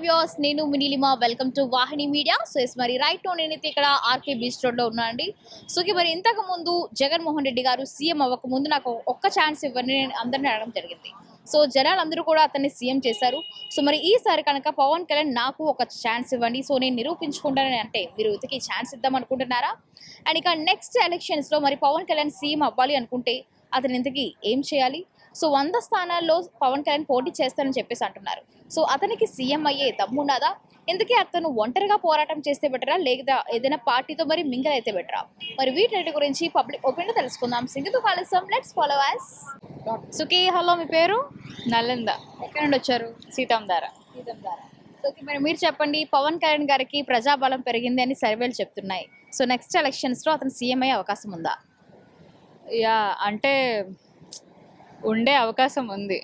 viewers నేను మినిలిమా welcome to Vahini media so yes మరి రైట్ నేనైతే ఇక్కడ ఆర్కే బీచ్ రోడ్లో ఉన్నా అండి సో ఇక మరి ఇంతకు ముందు జగన్మోహన్ రెడ్డి గారు సీఎం అవ్వక ముందు నాకు ఒక్క ఛాన్స్ ఇవ్వని నేను అందరిని అడగడం జరిగింది సో జనాలందరూ కూడా అతన్ని సీఎం చేశారు సో మరి ఈసారి కనుక పవన్ కళ్యాణ్ నాకు ఒక ఛాన్స్ ఇవ్వండి సో నేను నిరూపించుకుంటానని అంటే మీరు ఇతకి ఛాన్స్ ఇద్దాం అనుకుంటున్నారా అండ్ ఇక నెక్స్ట్ ఎలక్షన్స్లో మరి పవన్ కళ్యాణ్ సీఎం అవ్వాలి అనుకుంటే అతను ఇంతకీ ఏం చేయాలి సో వంద స్థానాల్లో పవన్ కళ్యాణ్ పోటీ చేస్తానని చెప్పేసి అంటున్నారు సో అతనికి సీఎం అయ్యే దమ్మున్నదా ఎందుకే అతను ఒంటరిగా పోరాటం చేస్తే బెటరా లేదా ఏదైనా పార్టీతో మరి మింగల్ అయితే బెటరా మరి వీటి గురించి పబ్లిక్ ఒపీనియన్ తెలుసుకుందాం సింగితో కలుస్తాం లెట్స్ ఫాలో యాస్ సుఖీ హలో మీ పేరు నలంద ఎక్కడ నుండి వచ్చారు సీతం ధార సో ఓకే, మరి మీరు చెప్పండి పవన్ కళ్యాణ్ గారికి ప్రజాబలం పెరిగింది అని సర్వేలు చెప్తున్నాయి సో నెక్స్ట్ ఎలక్షన్స్లో అతను సీఎం అయ్యే అవకాశం ఉందా యా అంటే ఉండే అవకాశం ఉంది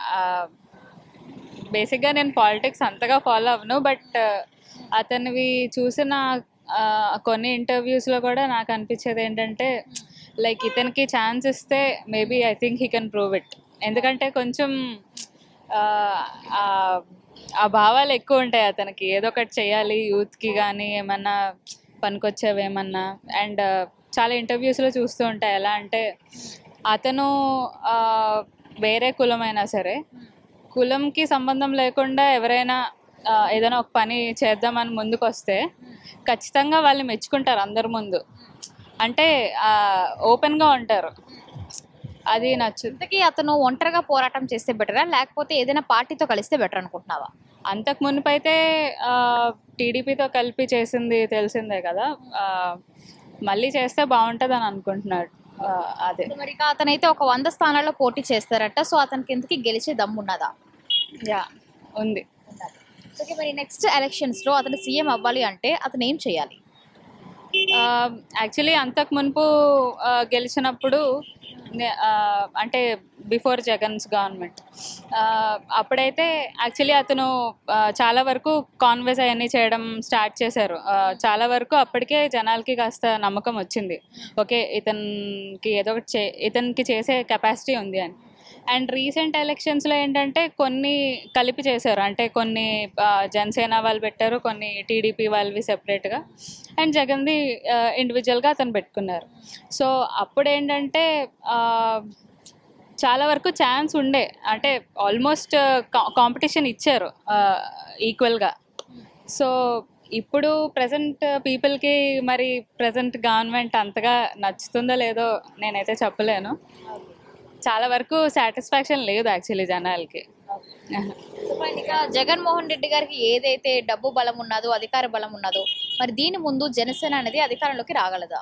బేసిక్గా నేను పాలిటిక్స్ అంతగా ఫాలో అవ్వను బట్ అతనివి చూసిన ఆ, కొన్ని ఇంటర్వ్యూస్లో కూడా నాకు అనిపించేది ఏంటంటే లైక్ ఇతనికి ఛాన్స్ ఇస్తే maybe I think he can prove it ఎందుకంటే కొంచెం ఆ, ఆ ఆ భావాలు ఎక్కువ ఉంటాయి అతనికి ఏదో ఒకటి చేయాలి యూత్కి కానీ ఏమన్నా పనికొచ్చేవి ఏమన్నా అండ్ చాలా ఇంటర్వ్యూస్లో చూస్తూ ఉంటాయి ఎలా అంటే అతను ఆ, వేరే కులమైనా సరే కులంకి సంబంధం లేకుండా ఎవరైనా ఆ, ఏదైనా ఒక పని చేద్దామని ముందుకు వస్తే ఖచ్చితంగా వాళ్ళు మెచ్చుకుంటారు అందరి ముందు అంటే ఓపెన్గా ఉంటారు అది నచ్చు ఇంతకీ అతను ఒంటరిగా పోరాటం చేస్తే బెటరా లేకపోతే ఏదైనా పార్టీతో కలిస్తే బెటర్ అనుకుంటున్నావా అంతకు మునుపు అయితే టీడీపీతో కలిపి చేసింది తెలిసిందే కదా ఆ, మళ్ళీ చేస్తే బాగుంటుంది అని అనుకుంటున్నాడు ఆ, అదే మరి ఇక అతనైతే ఒక వంద స్థానాల్లో పోటీ చేస్తారట సో అతనికి ఇంతకీ గెలిచే దమ్ము ఉన్నదా యా ఉంది ఓకే మరి నెక్స్ట్ ఎలక్షన్స్లో అతను సీఎం అవ్వాలి అంటే అతను ఏం చేయాలి యాక్చువల్లీ అంతకు మునుపు ఆ, గెలిచినప్పుడు నే- ఆ, అంటే బిఫోర్ జగన్స్ గవర్నమెంట్ అప్పుడైతే యాక్చువల్లీ అతను ఆ, చాలా వరకు కాన్వేస్ అవన్నీ చేయడం స్టార్ట్ చేశారు ఆ, చాలా వరకు అప్పటికే జనాలకి కాస్త నమ్మకం వచ్చింది ఓకే ఇతనికి ఏదో ఒకటి చే ఇతనికి చేసే కెపాసిటీ ఉంది అని అండ్ రీసెంట్ ఎలక్షన్స్లో ఏంటంటే కొన్ని కలిపి చేశారు అంటే కొన్ని ఆ, జనసేన వాళ్ళు పెట్టారు కొన్ని టీడీపీ వాళ్ళవి సెపరేట్గా అండ్ జగన్ది ఇండివిజువల్గా అతను పెట్టుకున్నారు సో అప్పుడు ఏంటంటే ఆ, చాలా వరకు ఛాన్స్ ఉండే అంటే ఆల్మోస్ట్ కాంపిటీషన్ ఇచ్చారు ఈక్వల్గా సో ఇప్పుడు ప్రజెంట్ పీపుల్కి మరి ప్రజెంట్ గవర్నమెంట్ అంతగా నచ్చుతుందో లేదో నేనైతే చెప్పలేను చాలా వరకు సాటిస్ఫాక్షన్ లేదు యాక్చువల్లీ జనాలకి సో మరి ఇక జగన్మోహన్ రెడ్డి గారికి ఏదైతే డబ్బు బలం ఉన్నదో అధికార బలం ఉన్నదో మరి దీని ముందు జనసేన అనేది అధికారంలోకి రాగలదా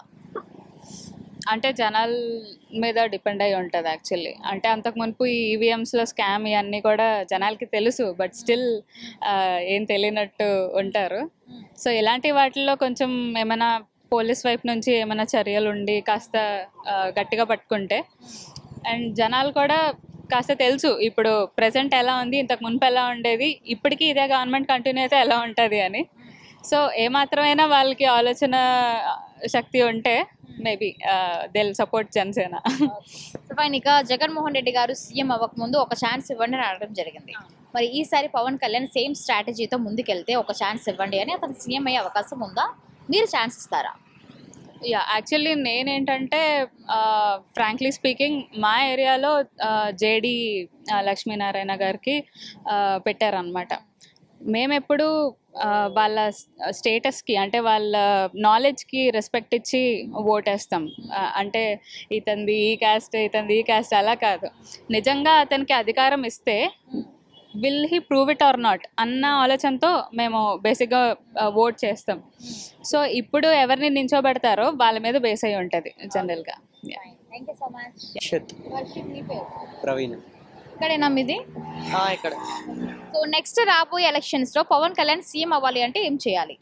అంటే జనాల మీద డిపెండ్ అయి ఉంటుంది యాక్చువల్లీ అంటే అంతకు మునుపు ఈ ఈవీఎంస్లో స్కామ్ ఇవన్నీ కూడా జనాలకి తెలుసు బట్ స్టిల్ ఏం తెలియనట్టు ఉంటారు సో ఇలాంటి వాటిల్లో కొంచెం ఏమైనా పోలీస్ వైపు నుంచి ఏమైనా చర్యలు ఉండి కాస్త ఆ, గట్టిగా పట్టుకుంటే అండ్ జనాలు కూడా కాస్త తెలుసు ఇప్పుడు ప్రజెంట్ ఎలా ఉంది ఇంతకు మునుపు ఎలా ఉండేది ఇప్పటికీ ఇదే గవర్నమెంట్ కంటిన్యూ అయితే ఎలా ఉంటుంది అని సో ఏమాత్రమైనా వాళ్ళకి ఆలోచన శక్తి ఉంటే మేబీ దిల్ సపోర్ట్ జనసేన సో ఫైన్ ఇక జగన్మోహన్ రెడ్డి గారు సీఎం అవ్వక ముందు ఒక ఛాన్స్ ఇవ్వండి అని అడగడం జరిగింది మరి ఈసారి పవన్ కళ్యాణ్ సేమ్ స్ట్రాటజీతో ముందుకెళ్తే ఒక ఛాన్స్ ఇవ్వండి అని అతను సీఎం అయ్యే అవకాశం ఉందా మీరు ఛాన్స్ ఇస్తారా యా యాక్చువల్లీ నేనేంటంటే ఫ్రాంక్లీ స్పీకింగ్ మా ఏరియాలో జేడి లక్ష్మీనారాయణ గారికి ఆ, పెట్టారనమాట మేమెప్పుడు ఆ, వాళ్ళ స్టేటస్కి అంటే వాళ్ళ నాలెడ్జ్కి రెస్పెక్ట్ ఇచ్చి ఓటేస్తాం ఆ, అంటే ఇతంది ఈ క్యాస్ట్ ఇతంది ఈ క్యాస్ట్ అలా కాదు నిజంగా అతనికి అధికారం ఇస్తే will he prove it or not అన్న ఆలోచనతో మేము బేసిక్గా ఓట్ చేస్తాం సో ఇప్పుడు ఎవరిని నించోబెడతారో వాళ్ళ మీద బేస్ అయి ఉంటుంది జనరల్గా థ్యాంక్ యూ సో మచ్ షత్ ప్రవీణ్ ఇక్కడేనా మీది ఆ, ఇక్కడ సో నెక్స్ట్ రాబోయే ఎలక్షన్స్ లో పవన్ కళ్యాణ్ సీఎం అవ్వాలి అంటే ఏం చేయాలి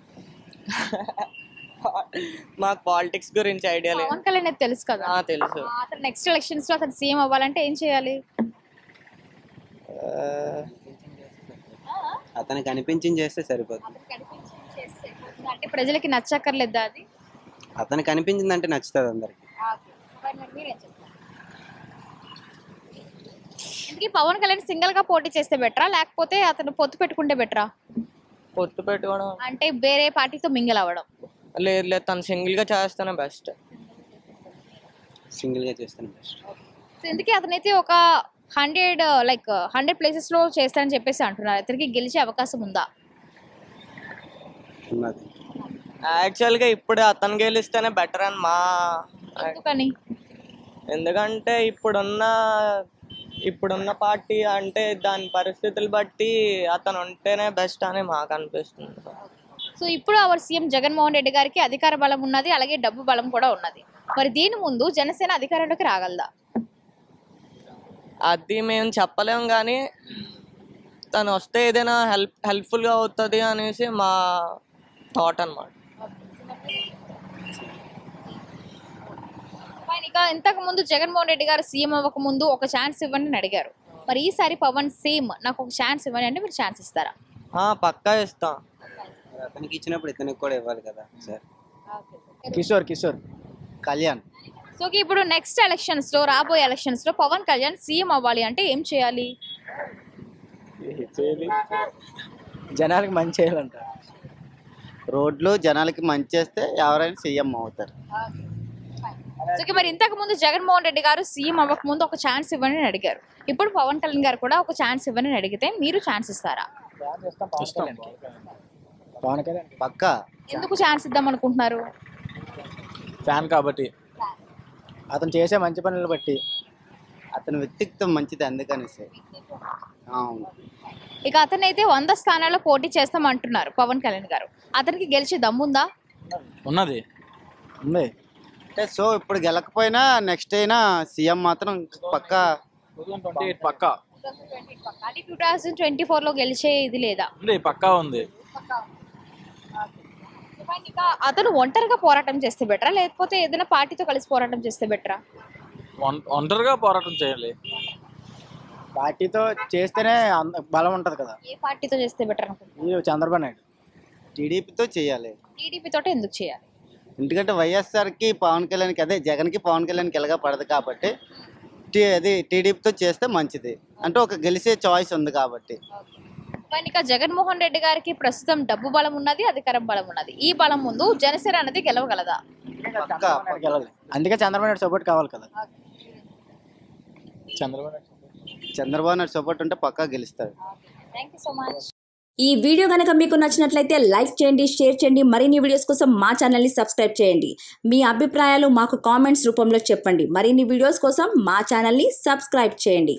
మాకు పాలిటిక్స్ గురించి ఐడియా లేదు పవన్ కళ్యాణ్ అయితే తెలుసు కదా ఆ, తెలుసు ఆ, అతను నెక్స్ట్ ఎలక్షన్స్ లో అతను సీఎం అవ్వాలంటే ఏం చేయాలి ఆ, అతనికి అనిపించింది చేస్తే సరిపోతుంది అంటే ప్రజలకి నచ్చక్కర్లేదా అది అతనికి అనిపించింది అంటే నచ్చుతుంది అందరికి ఇంతకీ పవన్ కళ్యాణ్ సింగిల్ గా పోటీ చేస్తే బెటరా లేకపోతే అతను పొత్తు పెట్టుకుంటే బెటరా పొత్తు పెట్టుకోవడం అంటే వేరే పార్టీతో మింగిల్ అవ్వడం లేదు లేదు తను సింగిల్గా చేస్తేనే బెస్ట్ సింగిల్గా చేస్తాను బెస్ట్ సో ఇందుకే అతనైతే ఒక హండ్రెడ్ లైక్ హండ్రెడ్ ప్లేసెస్ లో చేస్తారని చెప్పేసి అంటున్నారు ఇతనికి గెలిచే అవకాశం ఉందా ఉన్నది యాక్చువల్గా ఇప్పుడు అతను గెలిస్తేనే బెటర్ అని మా ఎందుకని ఎందుకంటే ఇప్పుడున్న ఇప్పుడున్న పార్టీ అంటే దాని పరిస్థితులు బట్టి అతను ఉంటేనే బెస్ట్ అని మాకు అనిపిస్తుంది సో ఇప్పుడు అవర్ సీఎం జగన్మోహన్ రెడ్డి గారికి అధికార బలం ఉన్నది అలాగే డబ్బు బలం కూడా ఉన్నది మరి దీని ముందు జనసేన అధికారంలోకి రాగలదా అది మేము చెప్పలేం కానీ తను వస్తే ఏదైనా హెల్ప్ హెల్ప్ఫుల్గా అవుతుంది అనేసి మా థాట్ అన్నమాట ఆయన ఇక ఇంతకు ముందు జగన్మోహన్ రెడ్డి గారు సీఎం అవ్వక ముందు ఒక ఛాన్స్ ఇవ్వండి అని అడిగారు మరి ఈసారి పవన్ సేమ్ నాకు ఒక ఛాన్స్ ఇవ్వండి అంటే మీరు ఛాన్స్ ఇస్తారా ఆ, పక్కా ఇస్తాం మరి అతనికి ఇచ్చినప్పుడు ఇతనికి కూడా ఇవ్వాలి కదా సార్ కిషోర్ కిషోర్ కళ్యాణ్ సో ఇప్పుడు నెక్స్ట్ ఎలక్షన్స్ లో రాబోయే ఎలక్షన్స్ లో పవన్ కళ్యాణ్ సీఎం అవ్వాలి అంటే ఏం చేయాలి జనాలకు మంచి చేయాలంట రోడ్లు జనాలకి మంచి చేస్తే ఎవరైనా సీఎం అవుతారు సో మరి ఇంతకు ముందు జగన్మోహన్ రెడ్డి గారు సీఎం అవ్వక ముందు ఒక ఛాన్స్ ఇవ్వండి అని అడిగారు ఇప్పుడు పవన్ కళ్యాణ్ గారు కూడా ఒక ఛాన్స్ ఇవ్వండి అని అడిగితే మీరు ఛాన్స్ ఇస్తారా పవన్ కళ్యాణ్ పక్కా ఎందుకు ఛాన్స్ ఇద్దాం అనుకుంటున్నారు ఫ్యాన్ కాబట్టి అతను చేసే మంచి పనులు బట్టి అతని వ్యక్తిత్వం మంచిది అందుకనేసి అవును ఇక అతనైతే వంద స్థానాల్లో పోటీ చేస్తాం అంటున్నారు పవన్ కళ్యాణ్ గారు అతనికి గెలిచే దమ్ముందా ఉన్నది ఉంది అంటే సో ఇప్పుడు గెలకపోయినా నెక్స్ట్ అయినా సీఎం మాత్రం పక్కా పక్కా అంటే టూ థౌజండ్ ట్వంటీ ఫోర్ లో గెలిచే ఇది లేదా ఉంది పక్కా ఉంది ఇక అతను ఒంటరిగా పోరాటం చేస్తే బెటరా లేకపోతే ఏదైనా పార్టీతో కలిసి పోరాటం చేస్తే బెటరా ఒంటరిగా పోరాటం చేయాలి పార్టీతో చేస్తేనే అంద- బలం ఉంటది కదా ఏ పార్టీతో చేస్తే బెటర్ అనుకుంటున్నారు ఈ చంద్రబాబు నాయుడు టీడీపీతో చేయాలి టీడీపీ తోటే ఎందుకు చేయాలి ఎందుకంటే వైఎస్ఆర్కి పవన్ కళ్యాణ్కి అదే జగన్కి పవన్ కళ్యాణ్కి ఎలాగా పడదు కాబట్టి టీ అది టీడీపీతో చేస్తే మంచిది అంటే ఒక గెలిచే చాయిస్ ఉంది కాబట్టి కానీ ఇక జగన్మోహన్ రెడ్డి గారికి ప్రస్తుతం డబ్బు బలం ఉన్నది అధికారం బలం ఉన్నది ఈ బలం ముందు జనసేన అనేది గెలవగలదా పక్కా అక్కడికి వెళ్ళాలి అందుకే చంద్రబాబు నాయుడు సపోర్ట్ కావాలి కదా చంద్రబాబు నాయుడు చంద్రబాబు నాయుడు సపోర్ట్ ఉంటే పక్కా గెలుస్తారు థ్యాంక్ యూ సో మచ్ ఈ వీడియో కనుక మీకు నచ్చినట్లయితే లైక్ చేయండి షేర్ చేయండి మరిన్ని వీడియోస్ కోసం మా ఛానల్ని సబ్స్క్రైబ్ చేయండి మీ అభిప్రాయాలు మాకు కామెంట్స్ రూపంలో చెప్పండి మరిన్ని వీడియోస్ కోసం మా ఛానల్ని సబ్స్క్రైబ్ చేయండి